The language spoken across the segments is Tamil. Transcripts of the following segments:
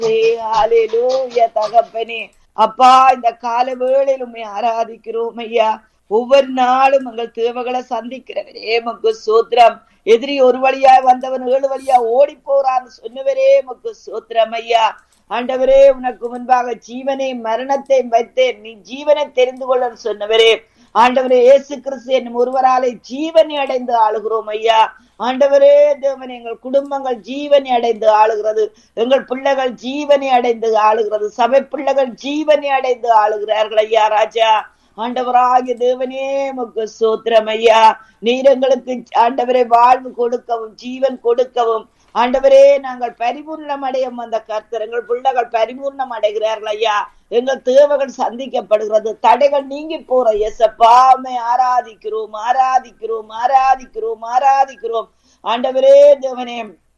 ஹalleluya தகப்பனே அப்பா இந்த கால வேளையில் உண்மை ஆராதிக்கிறோம் ஐயா ஒவ்வொரு நாளும் எங்கள் தேவைகளை சந்திக்கிறவரே மக்கு சோத்திரம் எதிரி ஒரு வழியா வந்தவன் ஏழு வழியா ஓடி போறான்னு சொன்னவரே மக்கு சோத்திரம் ஐயா ஆண்டவரே உனக்கு முன்பாக ஜீவனை மரணத்தை வைத்தேன் நீ ஜீவனை தெரிந்து கொள்ள சொன்னவரே ஆண்டவரே இயேசு கிறிஸ்து என்னும் ஒருவராலே ஜீவனை அடைந்து ஆளுகிறோம் ஐயா ஆண்டவரே தேவன் எங்கள் குடும்பங்கள் ஜீவனை அடைந்து ஆளுகிறது எங்கள் பிள்ளைகள் ஜீவனை அடைந்து ஆளுகிறது சபை பிள்ளைகள் ஜீவனை அடைந்து ஆளுகிறார்கள் ஐயா ராஜா ஆண்டவராகிய தேவனே முக்கு சோத்திரம் ஐயா நீர் எங்களுக்கு ஆண்டவரை வாழ்வு கொடுக்கவும் ஜீவன் கொடுக்கவும் ஆண்டவரே நாங்கள் பரிபூர்ணம் அடையும் அந்த கர்த்தர் எங்கள் பிள்ளைகள் பரிபூர்ணம் அடைகிறார்கள் ஐயா எங்கள் தேவைகள் சந்திக்கப்படுகிறது தடைகள் நீங்கி போற எசப்பாமை ஆராதிக்கிறோம் ஆராதிக்கிறோம் ஆராதிக்கிறோம் ஆராதிக்கிறோம் ஆண்டவரே தேவனே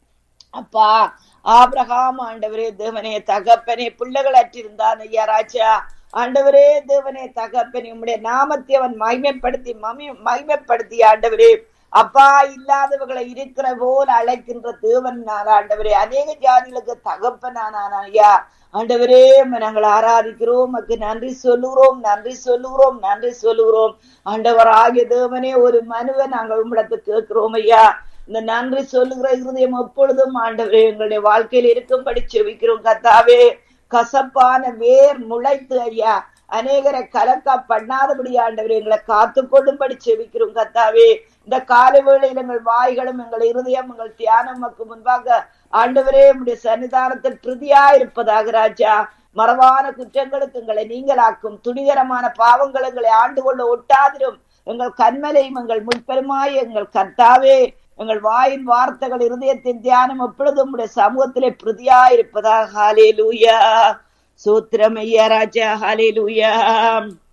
அப்பா ஆபிரகாம் ஆண்டவரே தேவனே தகப்பனே பிள்ளைகள் அற்றிருந்தான் ஐயா ராஜா ஆண்டவரே தேவனே தகப்பனே உம்முடைய நாமத்தை அவன் மகிமைப்படுத்தி மமி மகிமைப்படுத்தி ஆண்டவரே அப்பா இல்லாதவர்களை இருக்கிற போல் அழைக்கின்ற தேவன் நான் ஆண்டவரே அநேக ஜாதிகளுக்கு தகப்பனானான் ஐயா ஆண்டவரே நாங்கள் ஆராதிக்கிறோம் உமக்கு நன்றி சொல்லுகிறோம் நன்றி சொல்லுகிறோம் நன்றி சொல்லுகிறோம் ஆண்டவர் ஆகிய தேவனே ஒரு மனுவை நாங்கள் உம்மிடத்து கேட்கிறோம் ஐயா இந்த நன்றி சொல்லுகிற இருதயம் எப்பொழுதும் ஆண்டவரே எங்களுடைய வாழ்க்கையில் இருக்கும்படி செவிக்கிறோம் கத்தாவே கசப்பான வேர் முளைத்து ஐயா அநேகரை கலக்க பண்ணாதபடி ஆண்டவர் எங்களை காத்து கொள்ளும்படி செவிக்கிறோம் கத்தாவே இந்த கால வேளையில் எங்கள் வாய்களும் எங்கள் இருதயம் எங்கள் தியானம் முன்பாக ஆண்டவரே உடைய சன்னிதானத்தில் திருதியா இருப்பதாக ராஜா மரபான குற்றங்களுக்கு எங்களை நீங்களாக்கும் துணிகரமான பாவங்கள் எங்களை ஆண்டு கொள்ள ஒட்டாதிரும் எங்கள் கண்மலையும் எங்கள் முன்பெருமாய் எங்கள் கர்த்தாவே எங்கள் வாயின் வார்த்தைகள் இருதயத்தின் தியானம் எப்பொழுதும் உடைய சமூகத்திலே பிரதியா இருப்பதாக ஹாலே லூயா சூத்திரம் ஐயா ராஜா ஹாலே லூயா